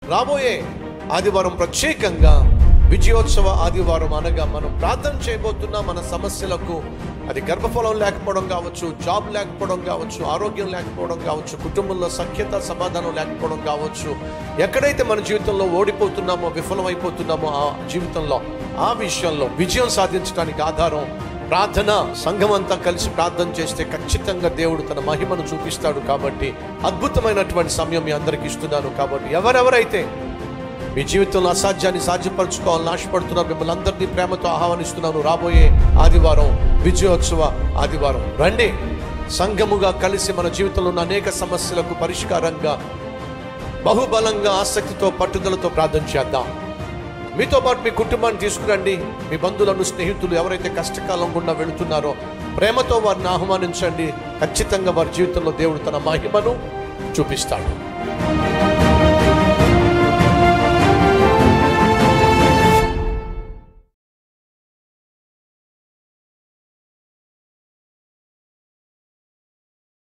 రాబోయే ఆదివారం ప్రత్యేకంగా విజయోత్సవ ఆదివారం అనగా మనం ప్రార్థన చేయబోతున్న మన సమస్యలకు అది గర్భఫలం లేకపోవడం కావచ్చు జాబ్ లేకపోవడం కావచ్చు ఆరోగ్యం లేకపోవడం కావచ్చు కుటుంబంలో సఖ్యత సమాధానం లేకపోవడం కావచ్చు ఎక్కడైతే మన జీవితంలో ఓడిపోతున్నామో విఫలమైపోతున్నామో ఆ జీవితంలో ఆ విషయంలో విజయం సాధించడానికి ఆధారం ప్రార్థన సంఘం అంతా కలిసి ప్రార్థన చేస్తే ఖచ్చితంగా దేవుడు తన మహిమను చూపిస్తాడు కాబట్టి అద్భుతమైనటువంటి సమయం మీ అందరికి ఇస్తున్నాను కాబట్టి ఎవరెవరైతే మీ జీవితంలో అసాధ్యాన్ని సాధ్యపరచుకోవాలని ఆశపడుతున్నారు మిమ్మల్ని అందరినీ ప్రేమతో ఆహ్వానిస్తున్నాను రాబోయే ఆదివారం విజయోత్సవ ఆదివారం రండి సంఘముగా కలిసి మన జీవితంలో ఉన్న అనేక సమస్యలకు పరిష్కారంగా బహుబలంగా ఆసక్తితో పట్టుదలతో ప్రార్థన చేద్దాం మీతో పాటు మీ కుటుంబాన్ని తీసుకురండి మీ బంధువులను స్నేహితులు ఎవరైతే కష్టకాలం గుండా వెళుతున్నారో ప్రేమతో వారిని ఆహ్వానించండి ఖచ్చితంగా వారి జీవితంలో దేవుడు తన మహిమను చూపిస్తాడు